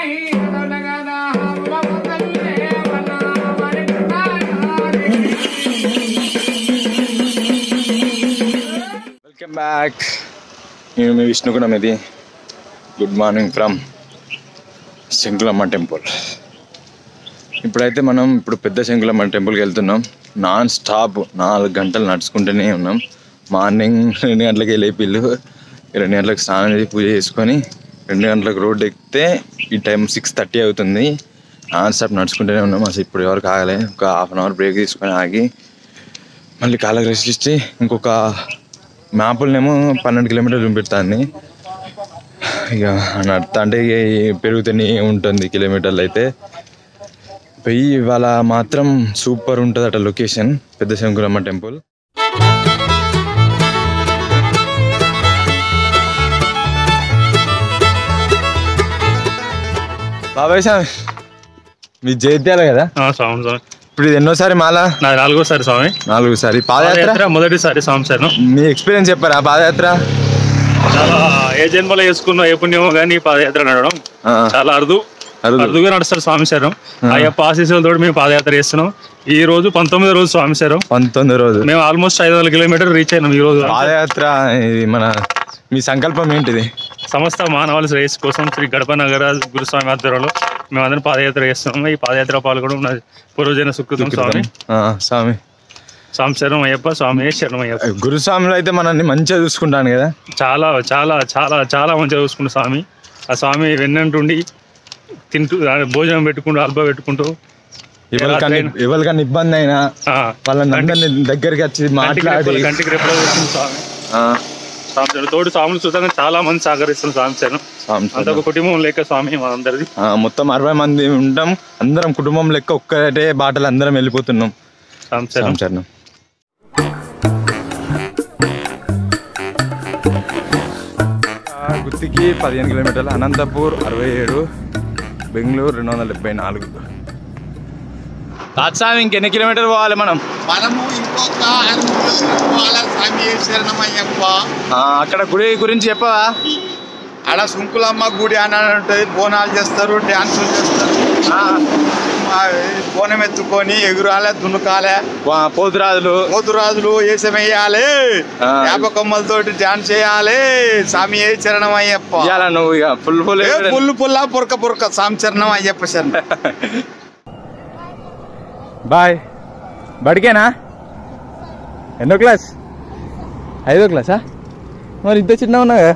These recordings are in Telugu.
వెల్కమ్ బ్యాక్ నేను మీ విష్ణుగుణం ఇది good morning from Sankulamma temple ఇప్పుడైతే మనం ఇప్పుడు పెద్ద శంకులమ్మ టెంపుల్కి వెళ్తున్నాం నాన్ స్టాప్ నాలుగు గంటలు నడుచుకుంటూనే ఉన్నాం మార్నింగ్ రెండు గంటలకు వెళ్ళే పిల్లు రెండు గంటలకు స్నానం చేసి పూజ చేసుకొని రెండు గంటలకు రోడ్డు ఎక్కితే ఈ టైం సిక్స్ థర్టీ అవుతుంది నాన్ స్టాప్ నడుచుకుంటూనే ఉన్నాం అసలు ఇప్పుడు ఎవరికి ఆగలే ఒక హాఫ్ అన్ అవర్ బ్రేక్ తీసుకొని ఆగి మళ్ళీ కాళ్ళకి రెస్ట్ ఇచ్చి ఇంకొక మ్యాపులనేమో పన్నెండు కిలోమీటర్లు చూపెడుతుంది ఇక నడుతా అంటే ఇక ఈ పెరుగుతూనే ఉంటుంది కిలోమీటర్లు అయితే పోయి ఇవాళ మాత్రం సూపర్ ఉంటుంది అట లొకేషన్ పెద్ద శంకురమ్మ టెంపుల్ బాబాయ్ స్వామి మీ జైత్యాల కదా ఆ, స్వామి స్వామి ఇప్పుడు ఇది ఎన్నోసారి మాల నాది నాలుగోసారి స్వామి నాలుగుసారి పాదయాత్ర పాదయాత్ర మొదటిసారి స్వామి సార్ మీ ఎక్స్పీరియన్స్ చెప్పారా పాదయాత్ర చాలా ఏ జన్మలో వేసుకున్న ఏ పుణ్యమో కానీ పాదయాత్ర నడవడం ఆ, చాలా అరుదు అరుదు. అరుదుగా నడుస్తారు స్వామి సార్ అయ్యప్ప ఆశీస్సులతో మేము పాదయాత్ర చేస్తున్నాం ఈ రోజు పంతొమ్మిదో రోజు స్వామి సార్ పంతొమ్మిది రోజు మేము ఆల్మోస్ట్ ఐదు వందల కిలోమీటర్ రీచ్ అయినాం ఈ రోజు పాదయాత్ర ఇది మన మీ సంకల్పం ఏంటిది సమస్త మానవాళి శ్రేయస్ కోసం శ్రీ గడప నగర గురుస్వామి ఆధ్వర్యంలో మేమందరం పాదయాత్ర చేస్తున్నాం ఈ పాదయాత్ర పాల్గొనడం నా పూర్వజన సుకృతం స్వామి ఆ, స్వామి స్వామి శరణం అయ్యప్ప స్వామి శరణం అయ్యప్ప గురుస్వామిలో అయితే మనల్ని మంచిగా చూసుకుంటాను కదా చాలా చాలా చాలా చాలా మంచిగా చూసుకుంటూ స్వామి ఆ స్వామి వెన్నంటుండి తింటూ ఆ భోజనం పెట్టుకుంటూ అల్ప పెట్టుకుంటూ ఎవరికన్నా ఎవరికన్నా ఇబ్బంది అయినా ఆ, వాళ్ళని అందరినీ దగ్గరికి వచ్చి కంటికి మాట్లాడి రెప్పలు- కంటికి రెప్పలు వేస్తుంది స్వామి ఆ, స్వామి శరణం. తోడు స్వాములు చూద్దాం చాలా మంది సహకరిస్తుంది స్వామి శరణం స్వామి అంత ఒక కుటుంబం లేక స్వామి మనందరిది ఆ, మొత్తం అరవై మంది ఉంటాం అందరం కుటుంబం లెక్క ఒక్కటే బాటలు అందరం వెళ్ళిపోతున్నాం స్వామి శరణం స్వామి చరణం ఆ, గుత్తికి పదిహేను కిలోమీటర్లు అనంతపూర్ అరవై ఏడు బెంగళూరు రెండు వందల డెబ్బై నాలుగు తాత్సామి ఇంకెన్ని కిలోమీటర్లు పోవాలి మనం మనము ఇంకొక ఆరు కిలోమీటర్లు పోవాలా స్వామి శరణమయ్యప్ప ఆ, అక్కడ గుడి గురించి చెప్పవా ఆడ సుంకులమ్మ గుడి అని ఉంటుంది బోనాలు చేస్తారు డ్యాన్సులు చేస్తారు ఆ, ఆ, బోనం ఎత్తుకొని ఎగురాలే దున్నుకాలే వా- పోతురాజులు పోతురాజులు వేసమేయాలి ఆ. వేప కొమ్మలతోటి డాన్స్ చేయాలి స్వామి ఏ చరణం అయ్యప్ప ఇవాళ నువ్వు ఇక ఫుల్ ఫుల్ ఏ పుల్లు పుల్లా పురక పురక స్వామి చరణం అయ్యప్ప శరణం బాయ్ బడికేనా ఎన్నో క్లాస్ ఐదో క్లాసా మరి ఇంత చిన్న ఉన్నాగా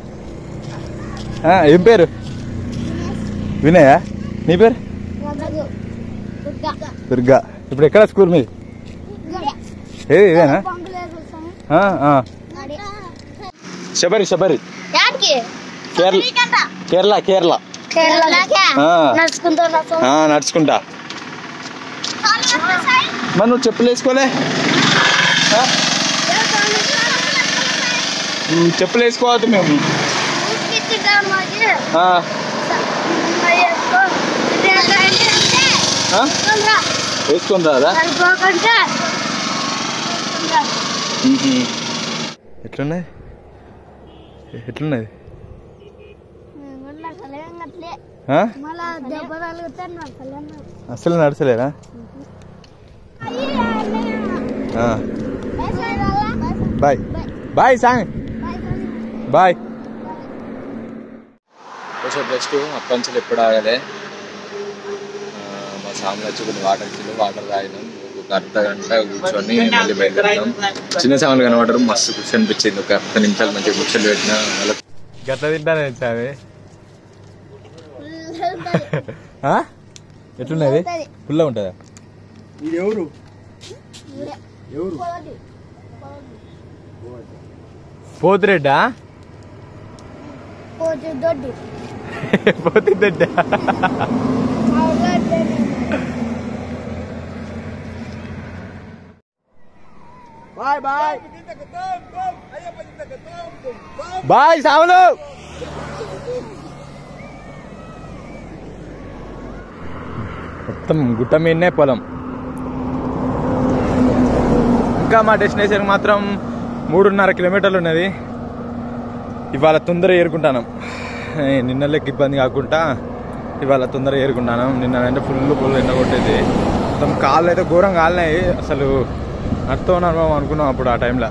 ఏం పేరు వినయా నీ పేరు దుర్గా ఇప్పుడు ఎక్కడ స్కూల్ మీది ఏది ఇదేనా ఆ, ఆ. శబరి శబరి యాడికి కేరళ కేరళ కేరళ కేరళకి ఆ. నడుచుకుంటూ ఆ, నడుచుకుంటా మరి నువ్వు చెప్పులు వేసుకోలే ఆ? ఉమ్, చెప్పులు వేసుకోవద్దు మేము ఆ, ఆ? వేసుకొని రాదా ఎట్లున్నది ఎట్లున్నది ఆ? మళ్ళా దెబ్బ తగులుతాను నడపలేను అసలు నడచలేరా ఆ. బాయ్ బాయ్ సాంగ్ బాయ్ కొంచెం రెస్ట్ అప్పంచలు ఎప్పుడు ఆగలే మా సాములు వచ్చి కొన్ని వాటర్ ఇచ్చిండు వాటర్ తాగినాం ఒక అర్ధ గంట కూర్చొని మళ్ళీ బయలుదేరుతాం చిన్న సాములు కనబడరు మస్తు కూర్చొని అనిపించింది ఒక అర్ధ నిమిషాలు మంచిగా కూర్చొని పెట్టిన గట్ల తింటానే సామి ఎట్లున్నది పుల్ల ఉంటుందా ఎవరు పోతురెడ్డా పోతే దొడ్డి పోతుందడ్డా బాయ్ సాములు మొత్తం గుట్ట మీదనే పొలం ఇంకా మా డెస్టినేషన్ మాత్రం మూడున్నర కిలోమీటర్లు ఉన్నది ఇవాళ తొందరగా ఏరుకుంటాను నిన్న లెక్క ఇబ్బంది కాకుండా ఇవాళ తొందరగా ఏరుకున్నాను నిన్న అంటే ఫుల్ ఫుల్ ఎండ కొట్టేది మొత్తం కాళ్ళు అయితే ఘోరంగా కాలినాయి అసలు నడుతూ అనుకున్నాం అప్పుడు ఆ టైంలో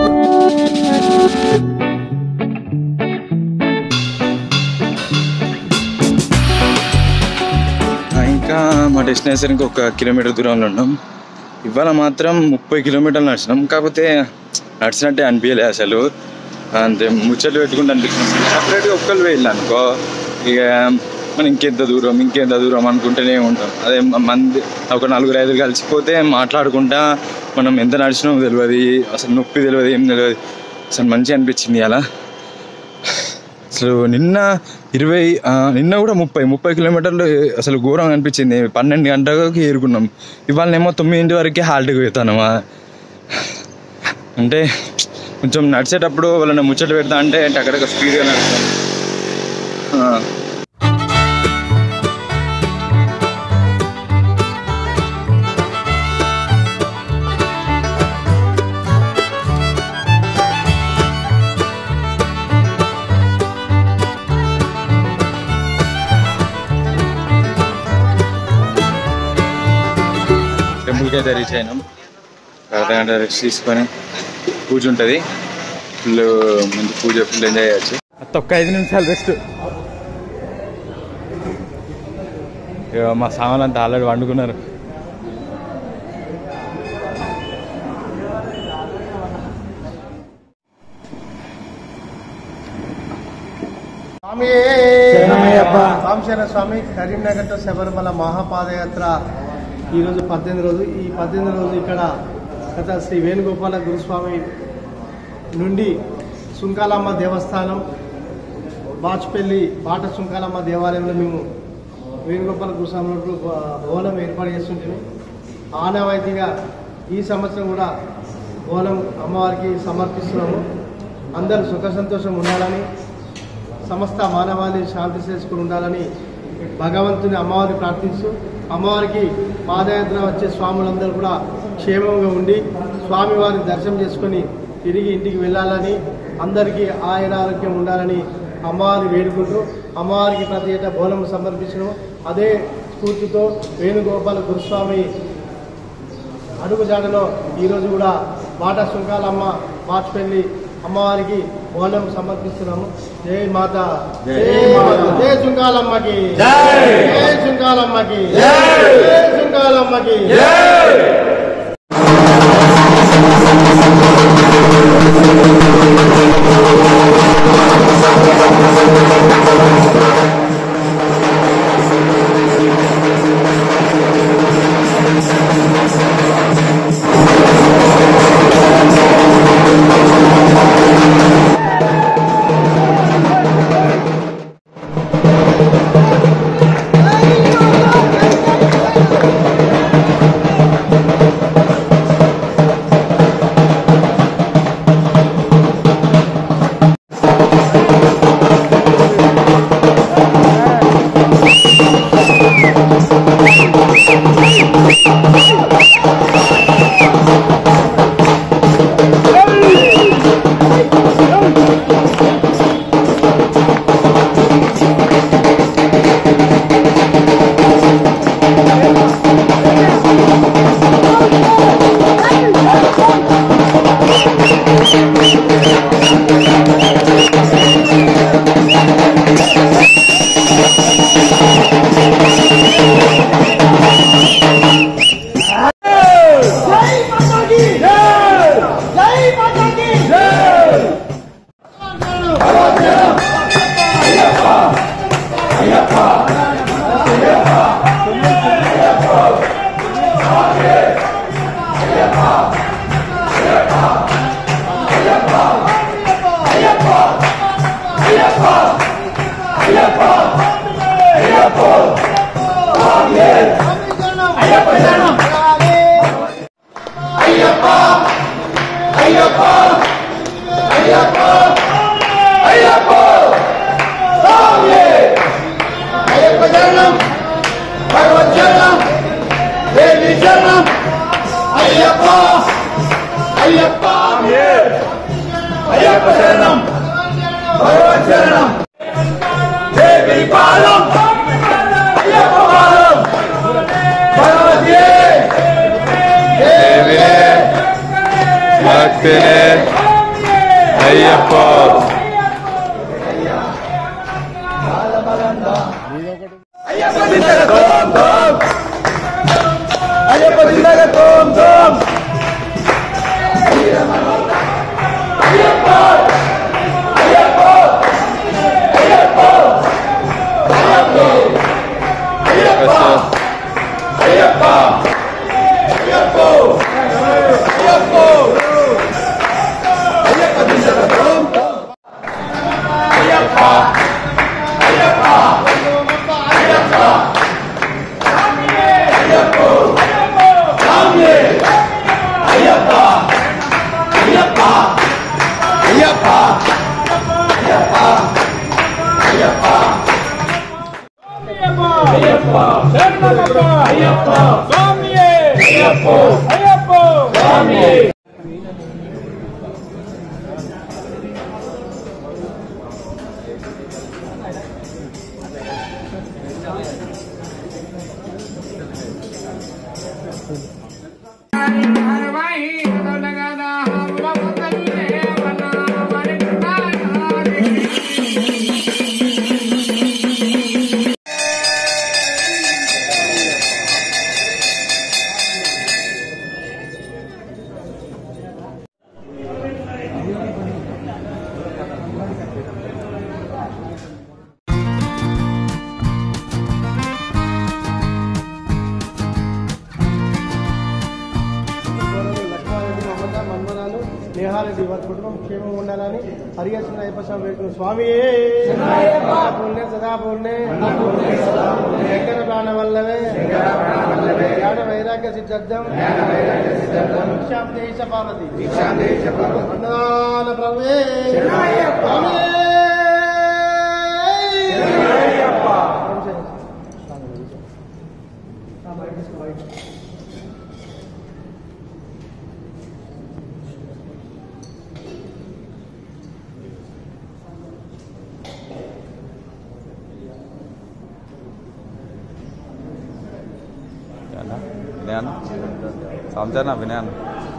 ఆ, ఇంకా మా డెస్టినేషన్కి ఒక కిలోమీటర్ దూరంలో ఉన్నాం ఇవాళ మాత్రం ముప్పై కిలోమీటర్లు నడిచినాం కాకపోతే నడిచినట్టే అనిపించలే అసలు అంతే ముచ్చట్లు పెట్టుకుంటూ అనిపిస్తుంది సపరేట్గా ఒక్కరు వెళ్ళి అనుకో ఇక మనం ఇంకెంత దూరం ఇంకెంత దూరం అనుకుంటూనే ఉంటాం అదే మ- మంది ఒక నలుగురు ఐదుగురు కలిసిపోతే మాట్లాడుకుంటా మనం ఎంత నడిచినామో తెలియదు అసలు నొప్పి తెలియదు ఏం తెలియదు అసలు మంచిగా అనిపించింది అలా అసలు నిన్న ఇరవై ఆ, నిన్న కూడా ముప్పై ముప్పై కిలోమీటర్లు అసలు ఘోరంగా అనిపించింది పన్నెండు గంటలకి ఏరుకున్నాం ఇవాళనేమో తొమ్మిదింటి వరకే హాల్ట్కి పోతానమా అంటే కొంచెం నడిచేటప్పుడు వాళ్ళని ముచ్చట పెడతా అంటే అక్కడక్కడ స్పీడ్గా నడుస్తాం ఆ. టెంపుల్కి అయితే రీచ్ అయినాం ఒక అర్ధగంట రెస్ట్ తీసుకొని పూజ ఉంటుంది ఫుల్ మంచి పూజ ఫుల్ ఎంజాయ్ చేయొచ్చు ఒక్క ఐదు నిమిషాలు రెస్ట్ మా సామాన్లు అంతా ఆల్రెడీ వండుకున్నారు స్వామి సాంశర స్వామి కరీంనగర్ టు శబరిమల మహాపాదయాత్ర ఈరోజు పద్దెనిమిది రోజు ఈ పద్దెనిమిది రోజు ఇక్కడ గత శ్రీ వేణుగోపాల గురుస్వామి నుండి సుంకాలమ్మ దేవస్థానం బాచుపల్లి బాట సుంకాలమ్మ దేవాలయంలో మేము వేణుగోపాల గురుస్వామి నుండి బోనం ఏర్పాటు చేస్తుంటాము ఆనవాయితీగా ఈ సంవత్సరం కూడా బోనం అమ్మవారికి సమర్పిస్తున్నాము అందరూ సుఖ సంతోషం ఉండాలని సమస్త మానవాళి శాంతి చేసుకుని ఉండాలని భగవంతుని అమ్మవారిని ప్రార్థిస్తూ అమ్మవారికి పాదయాత్ర వచ్చే స్వాములందరూ కూడా క్షేమంగా ఉండి స్వామివారిని దర్శనం చేసుకొని తిరిగి ఇంటికి వెళ్ళాలని అందరికీ ఆయన ఆరోగ్యం ఉండాలని అమ్మవారిని వేడుకుంటూ అమ్మవారికి ప్రతి ఏటా బోనం సమర్పించడం అదే స్ఫూర్తితో వేణుగోపాల గురుస్వామి అడుగుజాడలో ఈరోజు కూడా బాట సుంకాలమ్మ మార్చిపెళ్ళి అమ్మవారికి బోనం సమర్పిస్తున్నాము జై మాత జై మాత జై సుంకాలమ్మకి జై సుంకాలమ్మకి జై సుంకాలమ్మకి అయ్యప్ప లక్ష్మారెడ్డి మమత మన్మనాలు నేహారెడ్డి వారి కుటుంబం క్షేమం ఉండాలని హరిహర్షణ అయ్యప్ప వేకులు స్వామి పూర్ణే సదా పూర్ణే శంకర ప్రాణ వల్లవే జ్ఞాన వైరాగ్య సిద్ధార్థం భిక్షాం దేశ పార్వతి వందనాల ప్రభువే స్వామి అన్న వినయ్ అన్న సంసారణ వినయ్ అన్న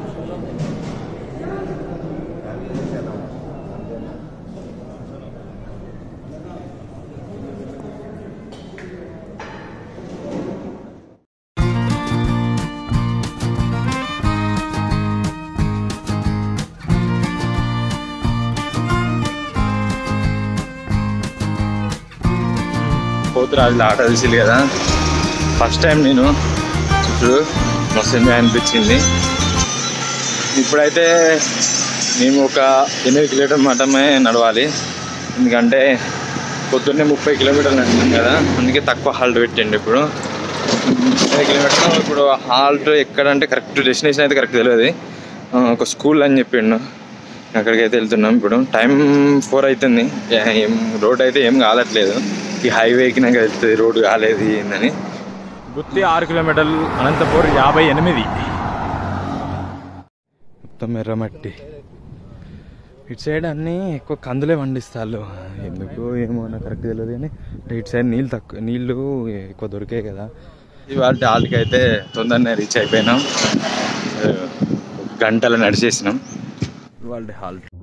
పోతురాజుల ఆట తెలిసింది కదా ఫస్ట్ టైం నేను ఇప్పుడు మస్తు ఎంజాయ్ అనిపించింది ఇప్పుడైతే మేము ఒక ఎనిమిది కిలోమీటర్ మాత్రమే నడవాలి ఎందుకంటే పొద్దున్నే ముప్పై కిలోమీటర్లు నడిచాం కదా అందుకే తక్కువ హాల్ట్ పెట్టండి ఇప్పుడు ముప్పై కిలోమీటర్లు ఇప్పుడు హాల్ట్ ఎక్కడంటే కరెక్ట్ డెస్టినేషన్ అయితే కరెక్ట్ తెలియదు ఆ, ఒక స్కూల్ అని చెప్పిండు అక్కడికైతే వెళ్తున్నాం ఇప్పుడు టైం ఫోర్ అవుతుంది ఏ- ఏం రోడ్ అయితే ఏం కాలట్లేదు ఈ హైవేకి నాకు వెళ్తుంది రోడ్ కాలేదు ఏందని గుత్తి ఆరు కిలోమీటర్లు అనంతపూర్ యాభై ఎనిమిది మొత్తం ఎర్రమట్టి ఇటు సైడ్ అన్నీ ఎక్కువ కందులే పండిస్తారు ఎందుకు ఏమో నాకు కరెక్ట్ తెలియదు కానీ ఇటు సైడ్ నీళ్ళు తక్కువ నీళ్ళు ఎక్కువ దొరికాయి కదా ఇవాళ హాల్కి అయితే తొందరనే రీచ్ అయిపోయినాం ఆ, ఒక గంటలో నడిచేసినాం ఇవాళ హాల్ట్